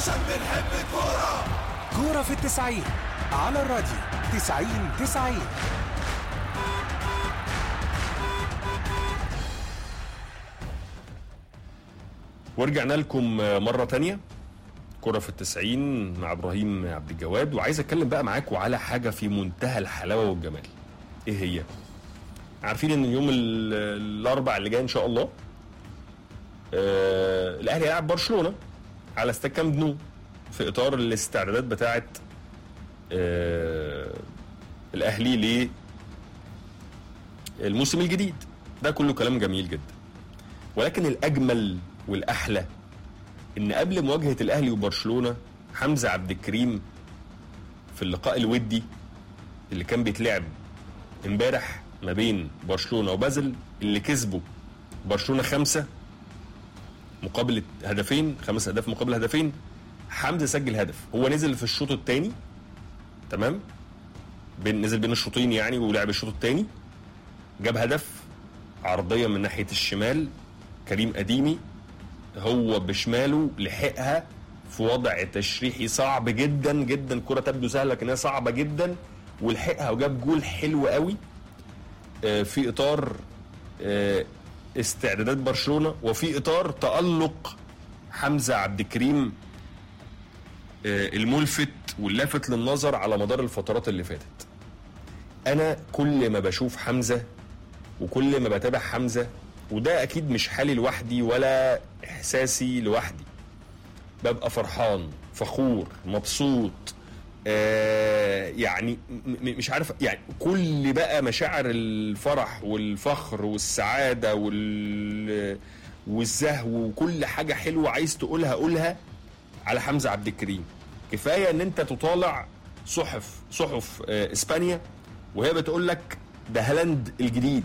عشان بنحب الكورة كورة في التسعين على الراديو تسعين تسعين ورجعنا لكم مرة تانية كرة في التسعين مع إبراهيم عبد الجواد وعايز أتكلم بقى معاكم على حاجة في منتهى الحلاوة والجمال إيه هي؟ عارفين إن يوم ال- الأربع اللي جاي إن شاء الله آه الأهلي هيلعب برشلونة على استاد كامب نو في إطار الاستعدادات بتاعة آه الأهلي للموسم الجديد ده كله كلام جميل جدا ولكن الاجمل والاحلى ان قبل مواجهه الاهلي وبرشلونه حمزه عبد الكريم في اللقاء الودي اللي كان بيتلعب امبارح ما بين برشلونه وبازل اللي كسبوا برشلونه خمسه مقابل هدفين خمس اهداف مقابل هدفين حمزه سجل هدف هو نزل في الشوط الثاني تمام بين نزل بين الشوطين يعني ولعب الشوط الثاني جاب هدف عرضيه من ناحيه الشمال كريم اديمي هو بشماله لحقها في وضع تشريحي صعب جدا جدا كرة تبدو سهله لكنها صعبه جدا ولحقها وجاب جول حلو قوي آه، في اطار آه، استعدادات برشلونه وفي اطار تالق حمزه عبد الكريم آه، الملفت واللافت للنظر على مدار الفترات اللي فاتت انا كل ما بشوف حمزه وكل ما بتابع حمزه وده اكيد مش حالي لوحدي ولا احساسي لوحدي ببقى فرحان فخور مبسوط آه يعني م- م- مش عارف يعني كل بقى مشاعر الفرح والفخر والسعاده وال والزهو وكل حاجه حلوه عايز تقولها قولها على حمزه عبد الكريم كفايه ان انت تطالع صحف صحف آه اسبانيا وهي بتقول لك ده هالاند الجديد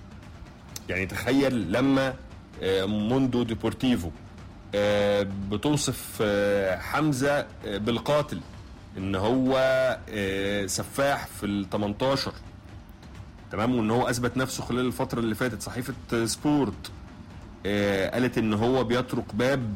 يعني تخيل لما آه، موندو ديبورتيفو آه، بتوصف آه، حمزه آه، بالقاتل ان هو آه، سفاح في ال 18 تمام وان هو اثبت نفسه خلال الفتره اللي فاتت صحيفه آه، سبورت آه، قالت ان هو بيطرق باب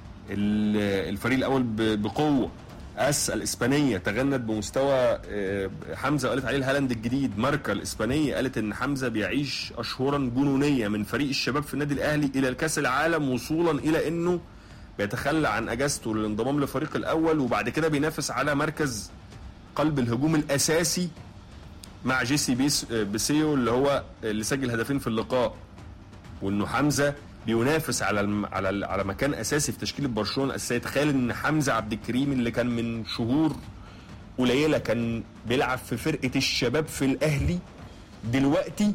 ال- الفريق الاول ب- بقوه اس الاسبانيه تغنت بمستوى آه، حمزه وقالت عليه الهالاند الجديد ماركا الاسبانيه قالت ان حمزه بيعيش اشهرا جنونيه من فريق الشباب في النادي الاهلي الى الكاس العالم وصولا الى انه بيتخلى عن اجازته للانضمام للفريق الاول وبعد كده بينافس على مركز قلب الهجوم الاساسي مع جيسي بيس بيسيو اللي هو اللي سجل هدفين في اللقاء وانه حمزه بينافس على الم... على ال... على مكان اساسي في تشكيله برشلونه الاساسيه تخيل ان حمزه عبد الكريم اللي كان من شهور قليله كان بيلعب في فرقه الشباب في الاهلي دلوقتي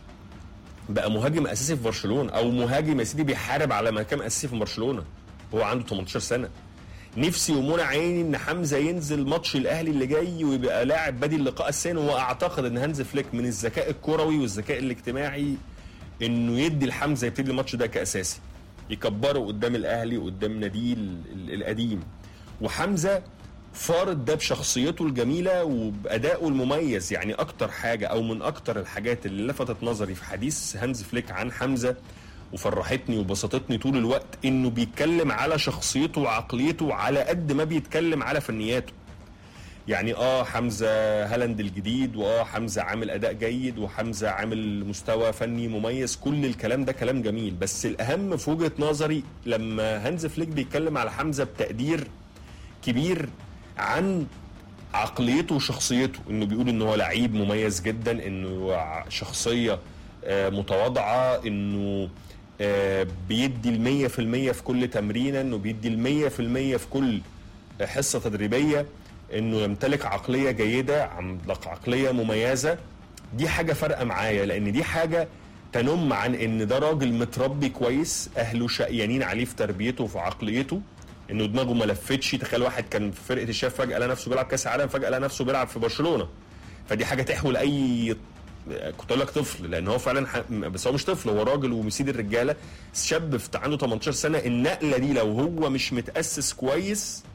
بقى مهاجم اساسي في برشلونه او مهاجم يا سيدي بيحارب على مكان اساسي في برشلونه هو عنده 18 سنه نفسي ومنى عيني ان حمزه ينزل ماتش الاهلي اللي جاي ويبقى لاعب بديل اللقاء الثاني واعتقد ان هانز فليك من الذكاء الكروي والذكاء الاجتماعي انه يدي لحمزه يبتدي الماتش ده كاساسي يكبره قدام الاهلي وقدام ناديه ال- ال- القديم وحمزه فارض ده بشخصيته الجميله وبادائه المميز يعني اكتر حاجه او من اكتر الحاجات اللي لفتت نظري في حديث هانز فليك عن حمزه وفرحتني وبسطتني طول الوقت انه بيتكلم على شخصيته وعقليته على قد ما بيتكلم على فنياته يعني اه حمزه هالاند الجديد واه حمزه عامل اداء جيد وحمزه عامل مستوى فني مميز كل الكلام ده كلام جميل بس الاهم في وجهه نظري لما هانز فليك بيتكلم على حمزه بتقدير كبير عن عقليته وشخصيته انه بيقول ان هو لعيب مميز جدا انه ع- شخصيه آه، متواضعه انه آه، بيدي المية في المية في كل تمرينة انه بيدي المية في المية في كل حصة تدريبية انه يمتلك عقلية جيدة عملاق عقلية مميزة دي حاجة فارقة معايا لان دي حاجة تنم عن ان ده راجل متربي كويس اهله شقيانين عليه في تربيته وفي عقليته انه دماغه ما لفتش تخيل واحد كان في فرقه الشباب فجاه لقى نفسه بيلعب كاس عالم فجاه لقى نفسه بيلعب في برشلونه فدي حاجه تحوي لاي كنت اقول لك طفل لان هو فعلا ح... بس هو مش طفل هو راجل ومسيد الرجاله شاب في عنده 18 سنه النقله دي لو هو مش متاسس كويس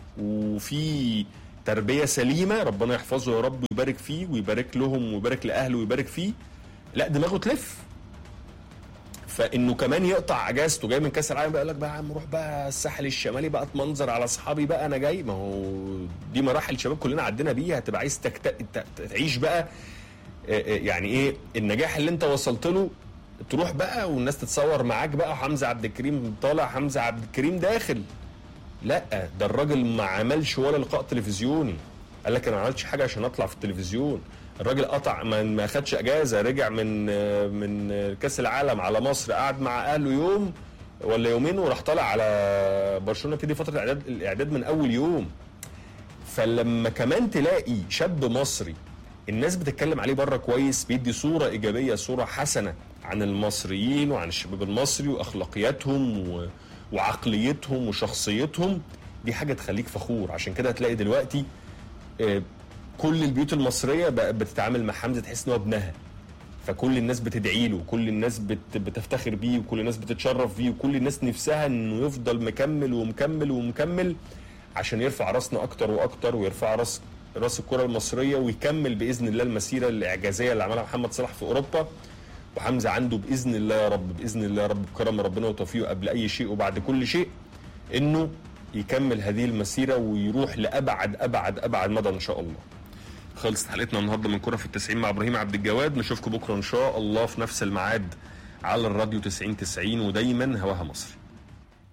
وفي تربيه سليمه ربنا يحفظه يا رب ويبارك فيه ويبارك لهم ويبارك لاهله ويبارك فيه لا دماغه تلف فانه كمان يقطع اجازته جاي من كاس العالم بقى يقول لك بقى يا عم روح بقى الساحل الشمالي بقى اتمنظر على اصحابي بقى انا جاي ما هو دي مراحل شباب كلنا عدينا بيها هتبقى عايز تكت... ت- تعيش بقى آه، آه، يعني ايه النجاح اللي انت وصلت له تروح بقى والناس تتصور معاك بقى وحمزه عبد الكريم طالع حمزه عبد الكريم داخل لا ده الراجل ما عملش ولا لقاء تلفزيوني قال لك انا ما عملتش حاجه عشان اطلع في التلفزيون الراجل قطع ما ما خدش اجازه رجع من من كاس العالم على مصر قعد مع اهله يوم ولا يومين وراح طالع على برشلونه ابتدي فتره الاعداد الاعداد من اول يوم فلما كمان تلاقي شاب مصري الناس بتتكلم عليه بره كويس بيدي صوره ايجابيه صوره حسنه عن المصريين وعن الشباب المصري واخلاقياتهم و... وعقليتهم وشخصيتهم دي حاجه تخليك فخور عشان كده هتلاقي دلوقتي آه، كل البيوت المصريه بقت بتتعامل مع حمزه تحس ان هو ابنها فكل الناس بتدعي له وكل الناس بت بتفتخر بيه وكل الناس بتتشرف بيه وكل الناس نفسها انه يفضل مكمل ومكمل ومكمل عشان يرفع راسنا اكتر واكتر ويرفع راس راس الكره المصريه ويكمل باذن الله المسيره الاعجازيه اللي عملها محمد صلاح في اوروبا وحمزه عنده باذن الله يا رب باذن الله يا رب بكرم ربنا وتوفيقه قبل اي شيء وبعد كل شيء انه يكمل هذه المسيره ويروح لابعد ابعد ابعد مدى ان شاء الله. خلصت حلقتنا النهارده من كره في التسعين مع ابراهيم عبد الجواد نشوفكم بكره ان شاء الله في نفس الميعاد على الراديو 90 90 ودايما هواها مصري.